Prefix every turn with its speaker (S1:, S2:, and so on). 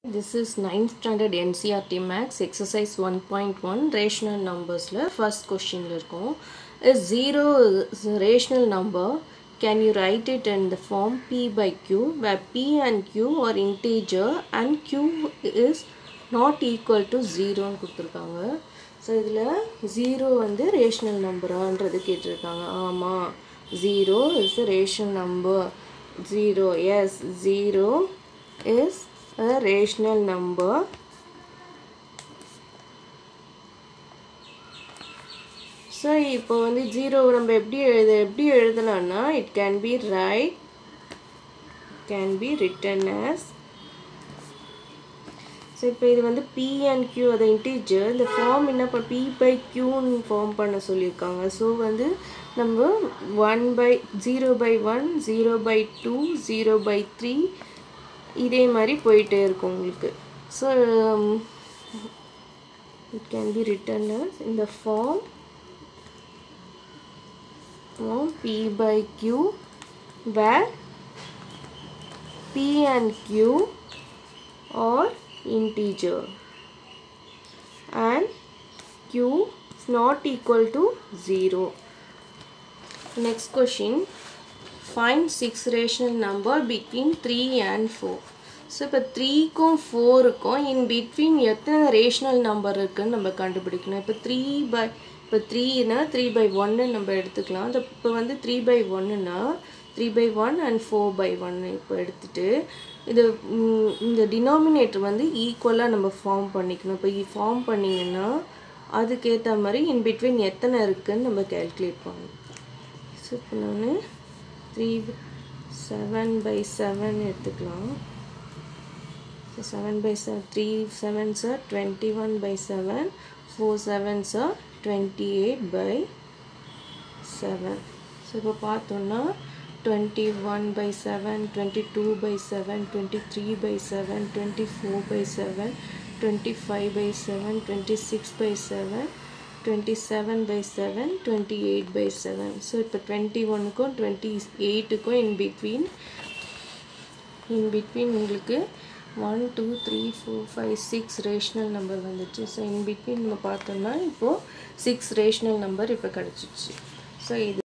S1: This is 9th standard NCRT Max exercise 1.1 rational numbersல first questionல இருக்கும் is zero is a rational number can you write it in the form p by q where p and q are integer and q is not equal to 0 ன்னு கொடுத்துருக்காங்க so இதில் zero வந்து rational நம்பரான்றது கேட்டிருக்காங்க ஆமாம் zero is a rational number zero yes zero is a rational number so இப்போ வந்து zero நம்ம எப்படி எழுத எப்படி எழுதலாம்னா it can be write can be written as so இப்போ இது வந்து பி அண்ட் கியூ அதை இன்டீஜர் இந்த ஃபார்ம் என்ன பண்ண பி பை கியூன்னு ஃபார்ம் பண்ண சொல்லியிருக்காங்க ஸோ வந்து நம்ம one by zero by one zero by two zero by three இதே மாதிரி போயிட்டே இருக்கும் உங்களுக்கு so it can be written இந்த form form p by q where p and q are integer and q is not equal to 0 next question find six rational number between 3 and 4 so இப்போ த்ரீக்கும் ஃபோருக்கும் in between எத்தனை rational number இருக்குன்னு நம்ம கண்டுபிடிக்கணும் இப்போ three by இப்போ த்ரீனா three by ஒன்னு நம்ம எடுத்துக்கலாம் இந்த இப்போ வந்து த்ரீ பை ஒன்னுனா three by one and four by ஒன்னு இப்போ எடுத்துட்டு இது இந்த டினாமினேட்டர் வந்து ஈக்குவலாக நம்ம ஃபார்ம் பண்ணிக்கணும் இப்போ ஃபார்ம் பண்ணிங்கன்னா அதுக்கேற்ற மாதிரி இன் பிட்வீன் எத்தனை இருக்குன்னு நம்ம கேல்குலேட் பண்ணணும் ஸோ இப்போ நான் த்ரீ செவன் பை செவன் எடுத்துக்கலாம் So 7 by 7, 3 sevens are 21 by 7, 4 sevens are 28 by 7. So இப்போ பார்த்தோம்னா 21 by 7, 22 by 7, 23 by 7, 24 by 7, 25 by 7, 26 by 7, 27 by 7, 28 by 7. So இப்போ 21க்கும் 28க்கும் in between in between உங்களுக்கு one two three four five six rational number வந்துச்சு so in between நம்ம பார்த்தோம்னா இப்போது சிக்ஸ் ரேஷ்னல் நம்பர் இப்போ கிடச்சிச்சு ஸோ இது